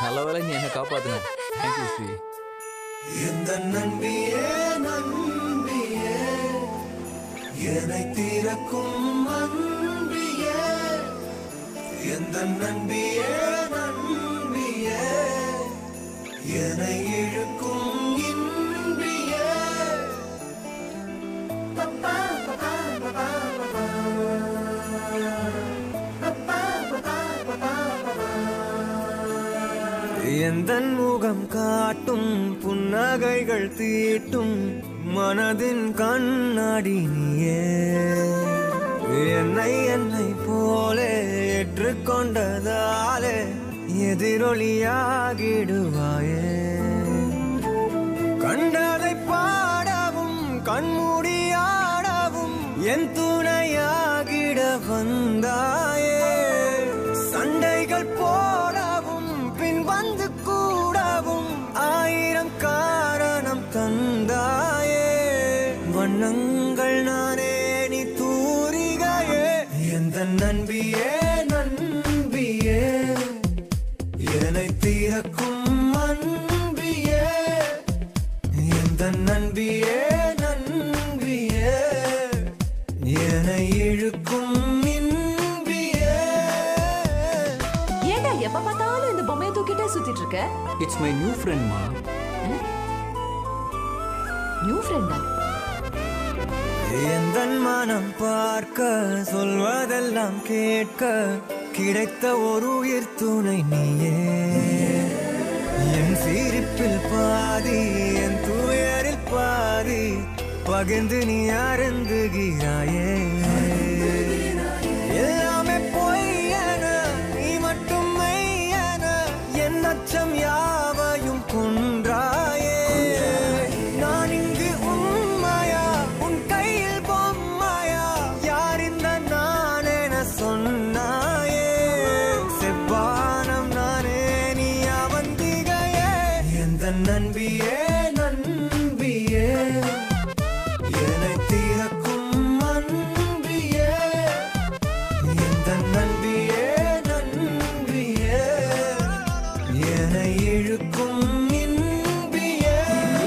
நல்ல வேளை நீ என்ன காப்பாத்துன தேங்க்யூ ஸ்ரீ எந்த நம்பியே நம்பியே என்னை தீரக்கும் அன்பியே எந்த நம்பியே நம்பியே என்னை இழுக்கும் இன்பியே பப்பா, பப்பா, பப்பா, பப்பா. பப்பா, பப்பா, பப்பா, பப்பா. எந்தன் முகம் காட்டும் புன்னகைகள் தீட்டும் மனதின் கண்ணாடி நீயே என்னை என்னை போலே ஏற்றுக்கொண்டதாலே எதிரொலியாகிடுவாயே கண்டதை பாடவும் கண்மூடியாடவும் என் துணையாகிட வந்தாயே சண்டைகள் போடவும் பின் வந்து கூடவும் ஆயிரம் காரணம் தந்தாயே வண்ணங்கள் நானே நீ தூரிகையே எந்த நண்பியே நண்பியே என்னை தீரக்கும் அன்பியே எந்த நண்பியே நண்பியே என்னை இழுக்கும் இன்பியே ஏண்டா எப்ப பார்த்தாலும் இந்த பொம்மையை தூக்கிட்டே சுத்திட்டு இருக்க இட்ஸ் மை நியூ ஃப்ரெண்ட்மா நியூ ஃப்ரெண்டா எந்த மனம் பார்க்க சொல்வதெல்லாம் கேட்க கிடைத்த ஒரு உயிர் துணை நீயே என் சிரிப்பில் பாதி என் துயரில் பாதி பகிர்ந்து நீ அருந்துகிறாயே எல்லாமே பொய்யன நீ மட்டும் மெய்யன என் அச்சம் யாவையும் கொன்றாயே நான் இங்கு உண்மையா உன் கையில் பொம்மையா யார் இந்த நான் என சொன்னாயே செவ்வானம் நானே நீ அவந்திகையே எந்த நண்பியே நண்பியே என்னை தீரக்கும் அன்பியே எந்த நண்பியே நண்பியே என்னை இழுக்கும் இன்பியே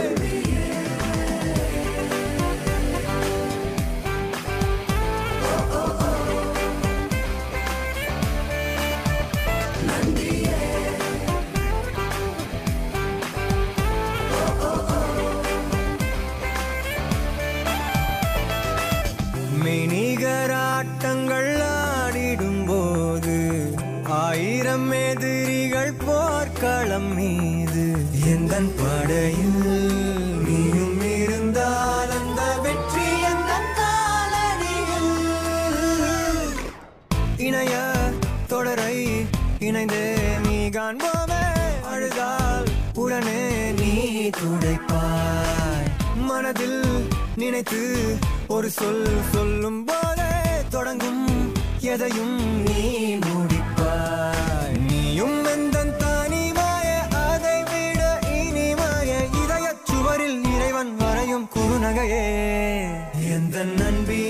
மெய்நிகராட்டங்கள் ஆடிடும் போது ஆயிரம் எதிரிகள் போர்க்களம் மீது எந்தன் படையில் நீயும் இருந்தால் அந்த வெற்றி எந்த காலடியில் இணைய தொடரை இணைந்தே நீ காண்போமே அழுதால் உடனே நீ துடைப்பாய் மனதில் நினைத்து ஒரு சொல் சொல்லும் போதே தொடங்கும் எதையும் நீ முடிப்பாய் நீயும் எந்த தனிமாய அதை விட இனிமாய இதய சுவரில் இறைவன் வரையும் குறுநகையே எந்த நன்பி